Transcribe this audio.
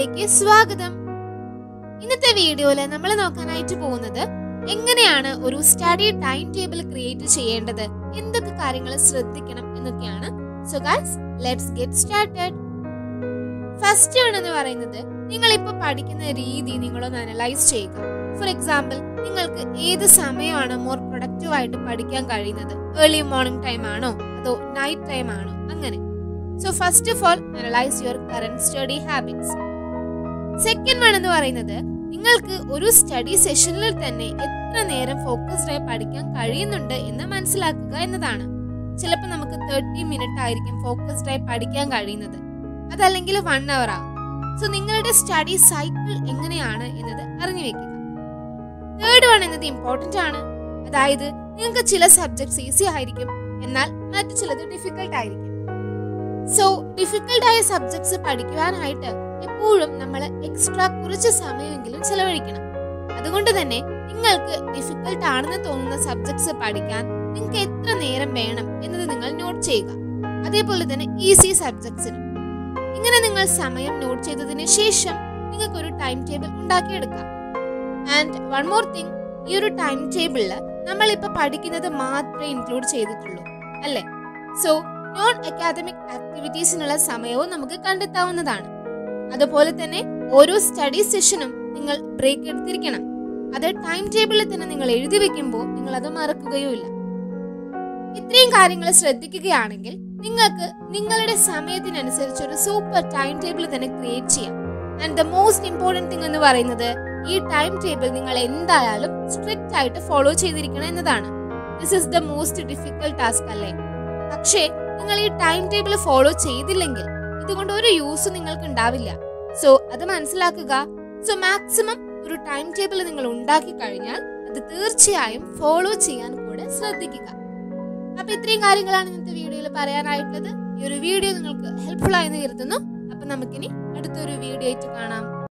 വീഡിയോയിലേക്ക് സ്വാഗതം ഇന്നത്തെ വീഡിയോയിൽ നമ്മൾ നോക്കാനായിട്ട് പോകുന്നത് എങ്ങനെയാണ് ഒരു സ്റ്റഡി ടൈം ടേബിൾ ക്രിയേറ്റ് ചെയ്യേണ്ടത് എന്തൊക്കെ കാര്യങ്ങൾ ശ്രദ്ധിക്കണം എന്നൊക്കെയാണ് so guys let's get started first ആണെന്ന് പറയുന്നത് നിങ്ങൾ ഇപ്പോൾ പഠിക്കുന്ന രീതി നിങ്ങളൊന്ന് അനലൈസ് ചെയ്യുക ഫോർ എക്സാമ്പിൾ നിങ്ങൾക്ക് ഏത് സമയമാണ് മോർ പ്രൊഡക്റ്റീവ് ആയിട്ട് പഠിക്കാൻ കഴിയുന്നത് ഏർലി മോർണിംഗ് ടൈം ആണോ അതോ നൈറ്റ് ടൈം ആണോ അങ്ങനെ so first of all analyse your current study habits second one എന്ന് പറയുന്നത് നിങ്ങൾക്ക് ഒരു സ്റ്റഡി സെഷനിൽ തന്നെ എത്ര നേരം ഫോക്കസ്ഡ് ആയി പഠിക്കാൻ കഴിയുന്നുണ്ട് എന്ന് മനസ്സിലാക്കുക എന്നതാണ് ചിലപ്പോൾ നമുക്ക് തേർട്ടി മിനിറ്റ് ആയിരിക്കും ഫോക്കസ്ഡ് ആയി പഠിക്കാൻ കഴിയുന്നത് അതല്ലെങ്കിൽ വൺ അവർ ആവും സോ നിങ്ങളുടെ സ്റ്റഡി സൈക്കിൾ എങ്ങനെയാണ് എന്നത് അറിഞ്ഞു വെക്കുക തേർഡ് വൺ എന്നത് ഇമ്പോർട്ടന്റ് ആണ് അതായത് നിങ്ങൾക്ക് ചില സബ്ജക്ട്സ് ഈസി ആയിരിക്കും എന്നാൽ മറ്റു ചിലത് ഡിഫിക്കൽട്ട് ആയിരിക്കും സോ ഡിഫിക്കൽട്ട് ആയ സബ്ജക്ട്സ് പഠിക്കുവാനായിട്ട് എപ്പോഴും നമ്മൾ എക്സ്ട്രാ കുറച്ച് സമയമെങ്കിലും ചെലവഴിക്കണം അതുകൊണ്ട് തന്നെ നിങ്ങൾക്ക് ഡിഫിക്കൽട്ട് ആണെന്ന് തോന്നുന്ന സബ്ജക്ട്സ് പഠിക്കാൻ നിങ്ങൾക്ക് എത്ര നേരം വേണം എന്നത് നിങ്ങൾ നോട്ട് ചെയ്യുക അതേപോലെ തന്നെ ഈസി സബ്ജക്ട്സിനും ഇങ്ങനെ നിങ്ങൾ സമയം നോട്ട് ചെയ്തതിന് ശേഷം നിങ്ങൾക്ക് ഒരു ടൈം ടേബിൾ ഉണ്ടാക്കിയെടുക്കാം ആൻഡ് വൺ മോർ തിങ് ഈ ഒരു ടൈം ടേബിളിൽ നമ്മളിപ്പോൾ പഠിക്കുന്നത് മാത്രമേ ഇൻക്ലൂഡ് ചെയ്തിട്ടുള്ളൂ അല്ലേ സോ നോൺ അക്കാദമിക് ആക്ടിവിറ്റീസിനുള്ള സമയവും നമുക്ക് കണ്ടെത്താവുന്നതാണ് അതുപോലെ തന്നെ ഓരോ സ്റ്റഡി സെഷനും നിങ്ങൾ ബ്രേക്ക് എടുത്തിരിക്കണം അത് ടൈം ടേബിളിൽ തന്നെ നിങ്ങൾ എഴുതി വെക്കുമ്പോൾ നിങ്ങൾ അത് മറക്കുകയുമില്ല ഇത്രയും കാര്യങ്ങൾ ശ്രദ്ധിക്കുകയാണെങ്കിൽ നിങ്ങൾക്ക് നിങ്ങളുടെ സമയത്തിനനുസരിച്ച് ഒരു സൂപ്പർ ടൈം ടേബിൾ തന്നെ ക്രിയേറ്റ് ചെയ്യാം and the most important thing എന്ന് പറയുന്നത് ഈ ടൈം ടേബിൾ നിങ്ങൾ എന്തായാലും സ്ട്രിക്റ്റ് ആയിട്ട് ഫോളോ ചെയ്തിരിക്കണം എന്നതാണ് this is the most difficult task അല്ലേ പക്ഷേ നിങ്ങൾ ഈ ടൈം ടേബിൾ ഫോളോ ചെയ്തില്ലെങ്കിൽ ഇതുകൊണ്ട് ഒരു യൂസ് നിങ്ങൾക്ക് ഉണ്ടാവില്ല സോ അത് മനസ്സിലാക്കുക സോ മാക്സിമം ഒരു ടൈം ടേബിൾ നിങ്ങൾ ഉണ്ടാക്കി കഴിഞ്ഞാൽ അത് തീർച്ചയായും ഫോളോ ചെയ്യാൻ കൂടെ ശ്രദ്ധിക്കുക അപ്പൊ ഇത്രയും കാര്യങ്ങളാണ് ഇന്നത്തെ വീഡിയോയിൽ പറയാനായിട്ടുള്ളത് ഈ ഒരു വീഡിയോ നിങ്ങൾക്ക് ഹെൽപ്ഫുൾ ആയെന്ന് കരുതുന്നു അപ്പൊ നമുക്കിനി അടുത്തൊരു വീഡിയോ ആയിട്ട് കാണാം